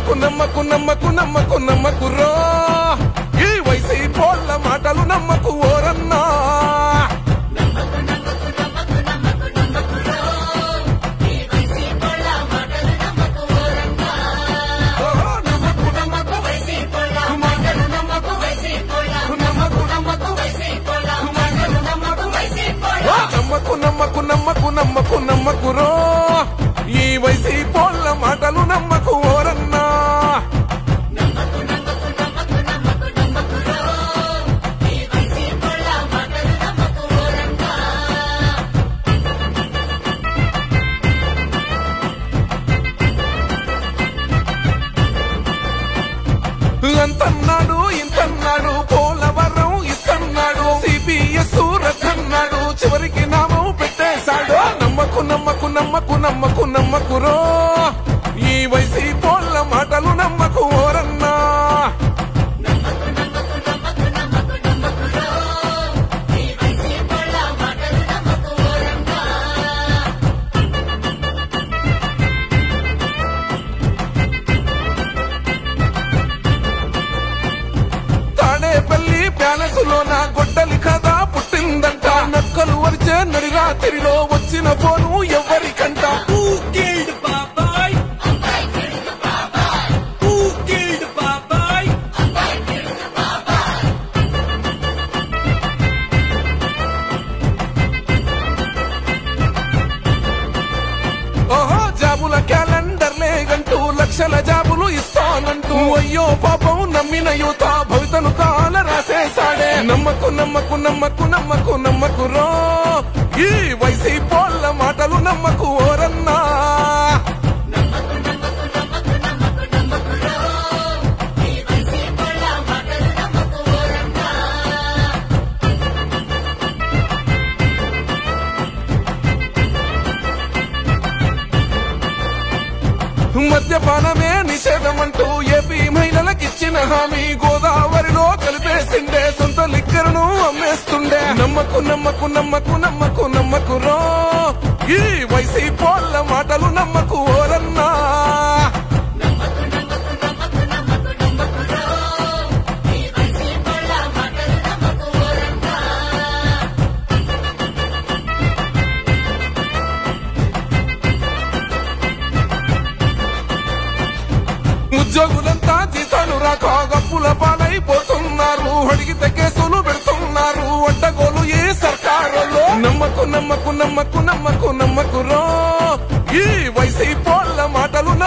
నమ్మకు నమ్మకు నమ్మకు నమ్మకు నమ్మకురో ఈ వయసు పోళ్ళ మాటలు నమ్మకు ఓరన్నా ఓ, నమ్మకు నమ్మకు మాటలు నమ్మకు నమ్మకు ఓ, నమ్మకు నమ్మకు నమ్మకు నమ్మకు నమ్మకురో ఈ వయసు పోళ్ళ మాటలు నమ్మకు ఓరన్నా అంతన్నాడు ఇంతన్నాడు పోలవరం ఇస్తన్నాడు సిబిఎస్ రద్దన్నాడు చివరికి నామం పెట్టేశాడు నమ్మకు నమ్మకు నమ్మకు నమ్మకు నమ్మకురో ఈ వయసు పోళ్ళ మాటలు నమ్మకు ఓరన్నా తాడేపల్లి ప్యాలెస్ లో నా గొడ్డలి కథ పుట్టిందంట నక్కలు వరిచే నడిరాత్రిలో వచ్చిన ఫోను ఎవరికంట Who killed Babai? Who killed Babai? ఓహో జాబుల క్యాలెండర్ లేగంటూ లక్షల జాబులు ఇస్తానంటూ అయ్యో పాపం నమ్మిన యువత భవితను కాల రాసేసాడే నమ్మకు నమ్మకు నమ్మకు నమ్మకు నమ్మకు రో ఈ వైసీ పోళ్ళ మాటలు నమ్మకు ఓరన్నా మద్యపానమే నిషేధమంటూ ఏపీ మహిళలకిచ్చిన హామీ గోదావరిలో కలిపేసిండే సొంత లిక్కరును అమ్మేస్తుండే నమ్మకు నమ్మకు నమ్మకు నమ్మకు నమ్మకు రో ఈ వైసీ పోళ్ళ మాటలు నమ్మకు ఓరన్నా ఉద్యోగులంతా జీతాలు రాక గప్పుల పాలైపోతున్నారు అడిగితే కేసులు పెడుతున్నారు అడ్డగోలు ఏ సర్కారులో నమ్మకు నమ్మకు నమ్మకు నమ్మకు నమ్మకు రో ఈ వైసీ పోళ్ళ మాటలు